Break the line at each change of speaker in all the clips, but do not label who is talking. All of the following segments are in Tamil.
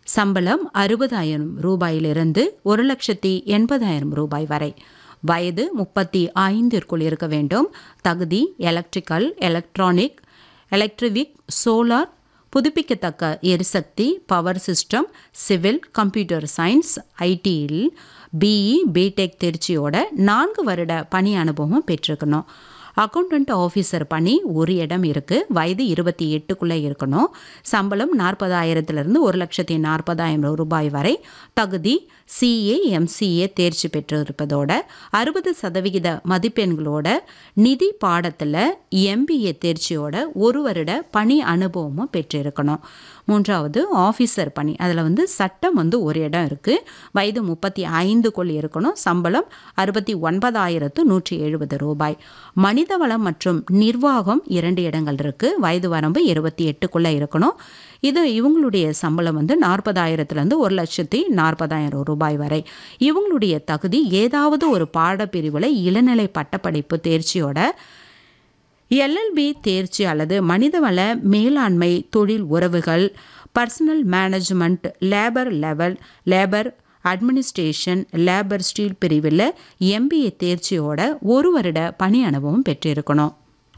சம்பளம் அறுபதாயிரம் ரூபாயிலிருந்து ஒரு லட்சத்தி எண்பதாயிரம் ரூபாய் வரை வயது முப்பத்தி ஐந்திற்குள் இருக்க வேண்டும் தகுதி எலக்ட்ரிக்கல் எலக்ட்ரானிக் எலக்ட்ரிவிக் சோலார் புதுப்பிக்கத்தக்க எரிசக்தி power system civil computer science ஐடியில் பிஇ பிடெக் தேர்ச்சியோட நான்கு வருட பணி அனுபவம் பெற்றிருக்கணும் அக்கௌண்டன்ட் ஆஃபீஸர் பணி ஒரு இடம் இருக்குது வயது இருபத்தி எட்டுக்குள்ளே இருக்கணும் சம்பளம் நாற்பதாயிரத்துலேருந்து ஒரு லட்சத்தி நாற்பதாயிரம் ரூபாய் வரை தகுதி சிஏ எம்சிஏ தேர்ச்சி பெற்றிருப்பதோட அறுபது சதவிகித மதிப்பெண்களோட நிதி பாடத்தில் எம்பிஏ தேர்ச்சியோட ஒரு வருட பணி அனுபவமும் பெற்றிருக்கணும் மூன்றாவது ஆஃபீஸர் பணி அதில் வந்து சட்டம் வந்து ஒரு இடம் இருக்குது வயது முப்பத்தி ஐந்துக்குள் இருக்கணும் சம்பளம் அறுபத்தி ஒன்பதாயிரத்து நூற்றி எழுபது ரூபாய் மனிதவளம் மற்றும் நிர்வாகம் இரண்டு இடங்கள் இருக்குது வயது வரம்பு இருபத்தி எட்டுக்குள்ளே இருக்கணும் இது இவங்களுடைய சம்பளம் வந்து நாற்பதாயிரத்துலேருந்து ஒரு லட்சத்தி நாற்பதாயிரம் ரூபாய் வரை இவங்களுடைய தகுதி ஏதாவது ஒரு பாடப்பிரிவில் இளநிலை பட்டப்படிப்பு தேர்ச்சியோட எல்எல்பி தேர்ச்சி அல்லது மனிதவள மேலாண்மை தொழில் உறவுகள் personal management labour level labour administration labour steel பிரிவில் எம்பிஏ தேர்ச்சியோட ஒரு வருட பணி அனுபவம் பெற்றிருக்கணும்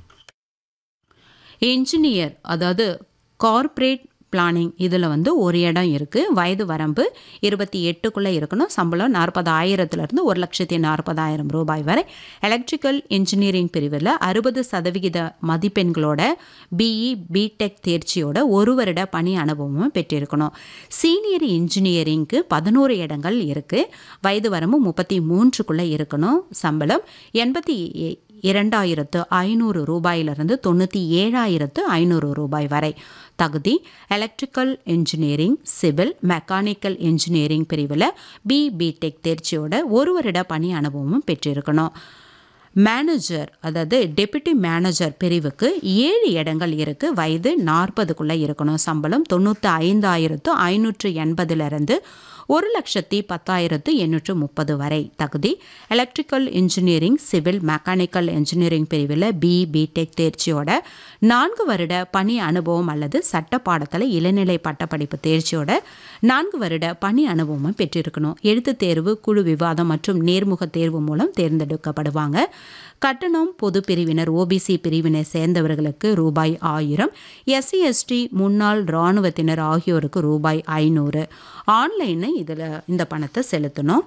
என்ஜினியர் அதாவது கார்ப்பரேட் பிளானிங் இதில் வந்து ஒரு இடம் இருக்குது வயது வரம்பு இருபத்தி எட்டுக்குள்ளே இருக்கணும் சம்பளம் நாற்பதாயிரத்துலேருந்து ஒரு லட்சத்தி நாற்பதாயிரம் ரூபாய் வரை எலக்ட்ரிக்கல் இன்ஜினியரிங் பிரிவில் அறுபது சதவிகித மதிப்பெண்களோட பிஇ பிடெக் தேர்ச்சியோட ஒரு வருட பணி அனுபவமும் பெற்றிருக்கணும் சீனியர் இன்ஜினியரிங்க்கு பதினோரு இடங்கள் இருக்குது வயது வரம்பு முப்பத்தி மூன்றுக்குள்ளே இருக்கணும் சம்பளம் எண்பத்தி இரண்டாயிரத்து ஐநூறு ரூபாயிலிருந்து தொண்ணூற்றி ஏழாயிரத்து ஐநூறு ரூபாய் வரை தகுதி electrical engineering civil mechanical engineering பிரிவில் பி பிடெக் தேர்ச்சியோட ஒரு வருட பணி அனுபவமும் பெற்றிருக்கணும் மேனேஜர் அதாவது டெபுட்டி மேனேஜர் பிரிவுக்கு ஏழு இடங்கள் இருக்குது வயது நாற்பதுக்குள்ளே இருக்கணும் சம்பளம் தொண்ணூற்றி ஐந்தாயிரத்து ஐநூற்று எண்பதுலேருந்து ஒரு லட்சத்தி பத்தாயிரத்து எண்ணூற்று முப்பது வரை தகுதி electrical engineering civil mechanical engineering பிரிவில் பி பிடெக் தேர்ச்சியோட நான்கு வருட பணி அனுபவம் அல்லது சட்ட பாடத்தில் இளநிலை பட்டப்படிப்பு தேர்ச்சியோட நான்கு வருட பணி அனுபவமும் பெற்றிருக்கணும் எழுத்து தேர்வு குழு விவாதம் மற்றும் நேர்முக தேர்வு மூலம் தேர்ந்தெடுக்கப்படுவாங்க கட்டணம் பொது பிரிவினர் ஓபிசி பிரிவினை சேர்ந்தவர்களுக்கு ரூபாய் ஆயிரம் எஸ்சி எஸ்டி முன்னாள் இராணுவத்தினர் ஆகியோருக்கு ரூபாய் ஐநூறு ஆன்லைனில் இதில் இந்த பணத்தை செலுத்தணும்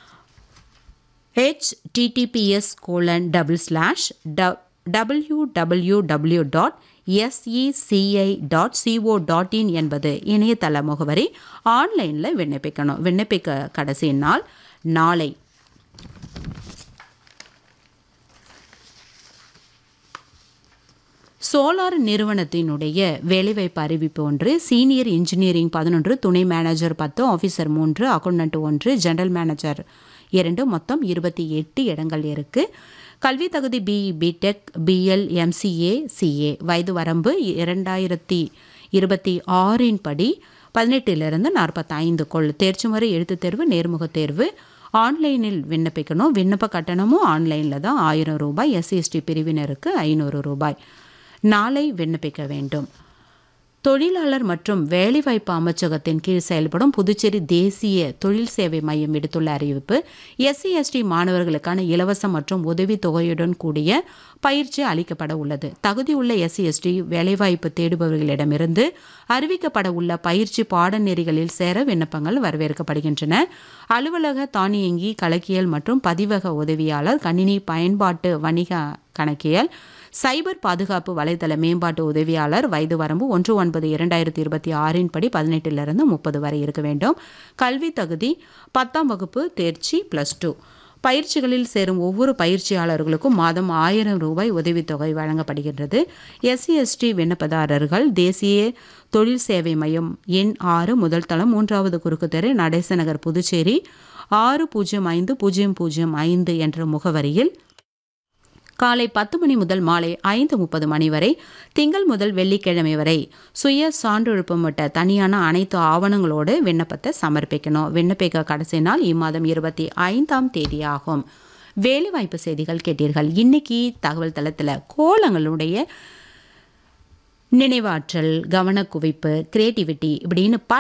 ஹெச்டிடிபிஎஸ் கோலன் டபுள் ஸ்லாஷ் ட W W W dot SECI dot CO dot IN என்பது இணையதள முகவரி ஆன்லைனில் விண்ணப்பிக்கணும் விண்ணப்பிக்க கடைசி நாள் நாளை சோலார் நிறுவனத்தினுடைய வேலைவாய்ப்பு அறிவிப்பு ஒன்று சீனியர் இன்ஜினியரிங் பதினொன்று துணை மேனேஜர் பத்து ஆஃபீஸர் மூன்று அக்கௌண்டன்ட் ஒன்று ஜெனரல் மேனேஜர் இரண்டு மொத்தம் இருபத்தி எட்டு இடங்கள் இருக்குது கல்வி தகுதி BE B Tech BL MCA CA வயது வரம்பு இரண்டாயிரத்தி இருபத்தி ஆறின் படி பதினெட்டிலிருந்து நாற்பத்தைந்துக்குள் தேர்ச்சி முறை எழுத்துத் தேர்வு நேர்முகத் தேர்வு ஆன்லைனில் விண்ணப்பிக்கணும் விண்ணப்ப கட்டணமும் ஆன்லைனில் தான் ஆயிரம் ரூபாய் எஸ்சிஎஸ்டி பிரிவினருக்கு ஐநூறு ரூபாய் நாளை விண்ணப்பிக்க வேண்டும் தொழிலாளர் மற்றும் வேலைவாய்ப்பு அமைச்சகத்தின் கீழ் செயல்படும் புதுச்சேரி தேசிய தொழில் சேவை மையம் விடுத்துள்ள அறிவிப்பு எஸ்சி எஸ்டி மாணவர்களுக்கான இலவச மற்றும் உதவித் தொகையுடன் கூடிய பயிற்சி அளிக்கப்பட உள்ளது தகுதியுள்ள எஸ்சி எஸ்டி வேலைவாய்ப்பு தேடுபவர்களிடமிருந்து அறிவிக்கப்பட உள்ள பயிற்சி பாடநெறிகளில் சேர விண்ணப்பங்கள் வரவேற்கப்படுகின்றன அலுவலக தானியங்கி கலக்கியல் மற்றும் பதிவக உதவியாளர் கணினி பயன்பாட்டு வணிக கணக்கியல் சைபர் பாதுகாப்பு வலைதள மேம்பாட்டு உதவியாளர் வயது வரம்பு ஒன்று ஒன்பது இரண்டாயிரத்தி இருபத்தி ஆறின் படி பதினெட்டிலிருந்து முப்பது வரை இருக்க வேண்டும் கல்வி தகுதி பத்தாம் வகுப்பு தேர்ச்சி ப்ளஸ் டூ பயிற்சிகளில் சேரும் ஒவ்வொரு பயிற்சியாளர்களுக்கும் மாதம் ஆயிரம் ரூபாய் உதவித்தொகை வழங்கப்படுகின்றது எஸ்சி எஸ்டி விண்ணப்பதாரர்கள் தேசிய தொழில் சேவை மையம் எண் ஆறு முதல் தளம் மூன்றாவது குறுக்கு தெரு நடேசநகர் புதுச்சேரி ஆறு பூஜ்ஜியம் ஐந்து பூஜ்ஜியம் பூஜ்ஜியம் ஐந்து என்ற முகவரியில் காலை பத்து மணி முதல் மாலை ஐந்து முப்பது மணி வரை திங்கள் முதல் வெள்ளிக்கிழமை வரை சுய சான்றெழுப்பமிட்ட தனியான அனைத்து ஆவணங்களோடு விண்ணப்பத்தை சமர்ப்பிக்கணும் விண்ணப்பிக்க கடைசி நாள் இம்மாதம் இருபத்தி ஐந்தாம் தேதி ஆகும் வேலைவாய்ப்பு செய்திகள் கேட்டீர்கள் இன்னைக்கு தகவல் தளத்தில் கோலங்களுடைய நினைவாற்றல் கவனக்குவிப்பு கிரியேட்டிவிட்டி இப்படின்னு பல